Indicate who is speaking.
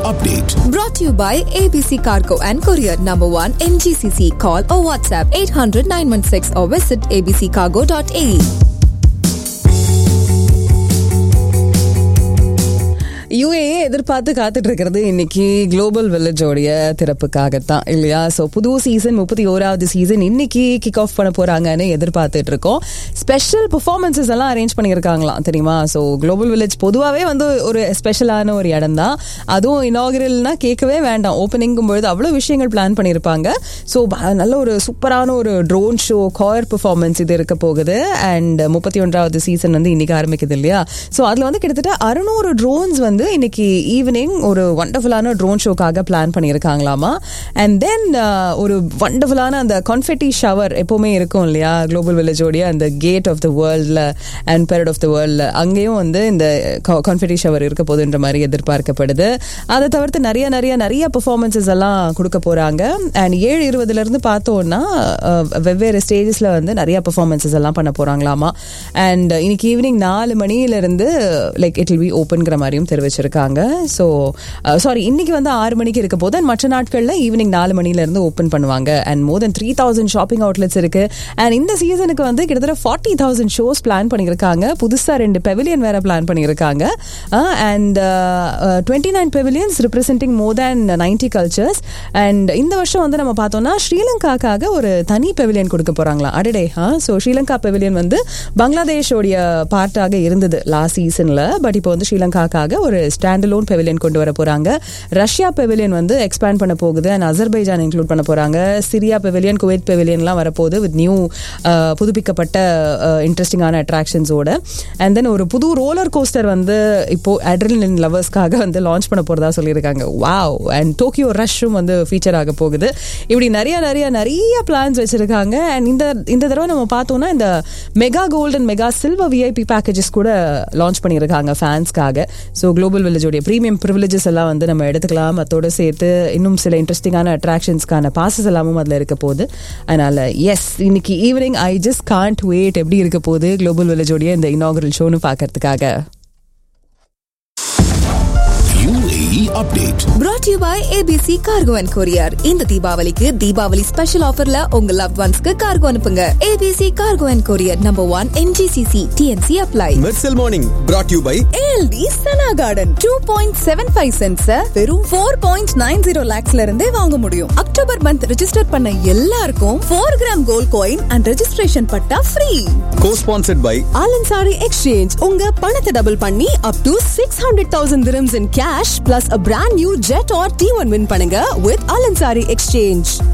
Speaker 1: update.
Speaker 2: Brought to you by ABC Cargo and Courier Number 1 MGCC. Call or WhatsApp 800 916 or visit abccargo.ae.
Speaker 3: யுஏஏ எதிர்பார்த்து காத்துட்டு இருக்கிறது இன்னைக்கு global வில்லேஜோடைய திறப்புக்காகத்தான் இல்லையா so புது season முப்பத்தி ஓராவது சீசன் இன்னைக்கு கிக் ஆஃப் பண்ண போறாங்கன்னு எதிர்பார்த்துட்டு இருக்கோம் ஸ்பெஷல் பெர்ஃபார்மன்சஸ் எல்லாம் அரேஞ்ச் பண்ணியிருக்காங்களாம் தெரியுமா ஸோ குளோபல் வில்லேஜ் பொதுவாகவே வந்து ஒரு ஸ்பெஷலான ஒரு இடம் தான் அதுவும் இனாகரல்னா கேட்கவே வேண்டாம் ஓப்பனிங்கும் பொழுது அவ்வளோ விஷயங்கள் பிளான் பண்ணியிருப்பாங்க ஸோ நல்ல ஒரு சூப்பரான ஒரு ட்ரோன் ஷோ காயர் பெர்ஃபார்மன்ஸ் இது இருக்க போகுது அண்ட் முப்பத்தி ஒன்றாவது சீசன் வந்து இன்னைக்கு ஆரம்பிக்குது இல்லையா ஸோ அதில் வந்து கிட்டத்தட்ட அறுநூறு ட்ரோன்ஸ் வந்து இன்னைக்கு ஈவினிங் ஒரு வண்டர்ஃபுல்லான ட்ரோன் ஷோக்காக பிளான் பண்ணியிருக்காங்களாமா அண்ட் தென் ஒரு வண்டர்ஃபுல்லான அந்த கான்ஃபெட்டி ஷவர் எப்போவுமே இருக்கும் இல்லையா குளோபல் வில்லேஜோடைய அந்த கேட் ஆஃப் த வேர்ல்டில் அண்ட் பெரட் ஆஃப் த வேர்ல்டில் அங்கேயும் வந்து இந்த கான்ஃபெட்டி ஷவர் இருக்க போகுதுன்ற மாதிரி எதிர்பார்க்கப்படுது அதை தவிர்த்து நிறைய நிறைய நிறைய பெர்ஃபார்மன்சஸ் எல்லாம் கொடுக்க போகிறாங்க அண்ட் ஏழு இருபதுலேருந்து பார்த்தோன்னா அஹ், வெவ்வேறு ஸ்டேஜஸில் வந்து நிறைய பெர்ஃபார்மன்சஸ் எல்லாம் பண்ண போகிறாங்களாமா அண்ட் இன்னைக்கு ஈவினிங் நாலு மணியிலிருந்து லைக் இட் வில் பி ஓப்பன்கிற மாதிரியும் தெரிவிச்சிருக்காங்க ஸோ சாரி இன்னைக்கு வந்து ஆறு மணிக்கு இருக்க போது and மற்ற நாட்களில் ஈவினிங் நாலு மணிலேருந்து ஓப்பன் பண்ணுவாங்க and more then three thousand shopping outlets இருக்கு அண்ட் இந்த சீசனுக்கு வந்து கிட்டத்தட்ட ஃபார்ட்டி தௌசண்ட் ஷோஸ் பிளான் பண்ணியிருக்காங்க புதுசாக ரெண்டு பெவிலியன் வேற பிளான் பண்ணியிருக்காங்க and twenty nine pavilions representing more than ninety cultures and இந்த வருஷம் வந்து நம்ம பார்த்தோம்னா ஸ்ரீலங்காக்காக ஒரு தனி பெவிலியன் கொடுக்க போறாங்களா அடடே ஆ ஸோ ஸ்ரீலங்கா பெவிலியன் வந்து பங்களாதேஷோடைய பார்ட்டாக இருந்தது லாஸ்ட் சீசன்ல பட் இப்போ வந்து ஸ்ரீலங்காக்காக ஒரு ஸ்டாண்ட் லோன் பெவிலியன் கொண்டு வர போறாங்க ரஷ்யா பெவிலியன் வந்து எக்ஸ்பேண்ட் பண்ண போகுது அண்ட் அசர்பைஜான் இன்க்ளூட் பண்ண போறாங்க சிரியா பெவிலியன் குவைத் பெவிலியன்லாம் வரப்போகுது வித் நியூ புதுப்பிக்கப்பட்ட இன்ட்ரெஸ்டிங்கான அட்ராக்ஷன்ஸோட அண்ட் தென் ஒரு புது ரோலர் கோஸ்டர் வந்து இப்போ அட்ரிலின் லவர்ஸ்க்காக வந்து லான்ச் பண்ண போறதா சொல்லியிருக்காங்க வாவ் அண்ட் டோக்கியோ ரஷ்ஷும் வந்து ஃபீச்சர் ஆக போகுது இப்படி நிறைய நிறைய நிறைய பிளான்ஸ் வச்சிருக்காங்க அண்ட் இந்த இந்த தடவை நம்ம பார்த்தோம்னா இந்த mega gold and mega silver VIP packages கூட லான்ச் பண்ணியிருக்காங்க ஃபேன்ஸ்க்காக ஸோ குளோபல் வில்லேஜோடைய ப்ரீமியம் ப்ரிவிலேஜஸ் எல்லாம் வந்து நம்ம எடுத்துக்கலாம் அதோட சேர்த்து இன்னும் சில இன்ட்ரெஸ்டிங்கான அட்ராக்ஷன்ஸ்க்கான பாசஸ் எல்லாமும் அதில் இருக்க போகுது அதனால எஸ் இன்னைக்கு evening I just can't wait எப்படி இருக்க போகுது குளோபல் வில்லேஜோடைய இந்த இனாகரல் ஷோன்னு பார்க்கறதுக்காக
Speaker 1: UAE update.
Speaker 2: Brought to you by ABC Cargo and Courier. இந்த தீபாவளிக்கு தீபாவளி ஸ்பெஷல் ஆஃபர்ல உங்க லவ் ஒன்ஸ்க்கு கார்கோ அனுப்புங்க ABC Cargo and Courier Number 1 MGCC TNC apply.
Speaker 4: Mersal morning brought you by
Speaker 2: ALD Sana Garden 2.75 cents வெறும் 4.90 lakhsல இருந்தே வாங்க முடியும் அக்டோபர் மந்த் ரெஜிஸ்டர் பண்ண எல்லாருக்கும் 4 gram gold coin and registration பட்டா free
Speaker 4: co sponsored by
Speaker 2: Al Ansari exchange உங்க பணத்தை டபுள் பண்ணி up to six hundred thousand dirhams in cash plus a brand new Jetour T one win பண்ணுங்க with Al Ansari exchange